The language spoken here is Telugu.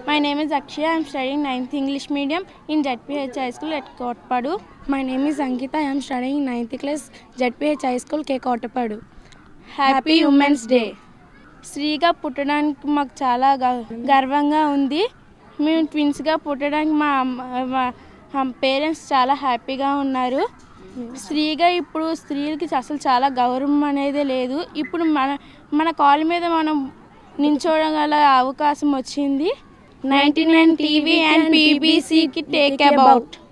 My name is Akshaya. I am studying 9th English medium in ZPH High School at Kotpadu. My name is Ankita. I am studying 9th class ZPH High School K Kotapadu. Happy women's day స్త్రీగా పుట్టడానికి మాకు చాలా గ- గర్వంగా ఉంది మేము ట్విన్స్గా పుట్టడానికి మా మా పేరెంట్స్ చాలా హ్యాపీగా ఉన్నారు స్త్రీగా ఇప్పుడు స్త్రీలకి అసలు చాలా గౌరవం అనేది లేదు ఇప్పుడు మన మన కాళ్ళ మీద మనం నించోగల అవకాశం వచ్చింది నైంటీ నైన్ టీవీ అండ్ పీబీసీకి టేక్ అబౌట్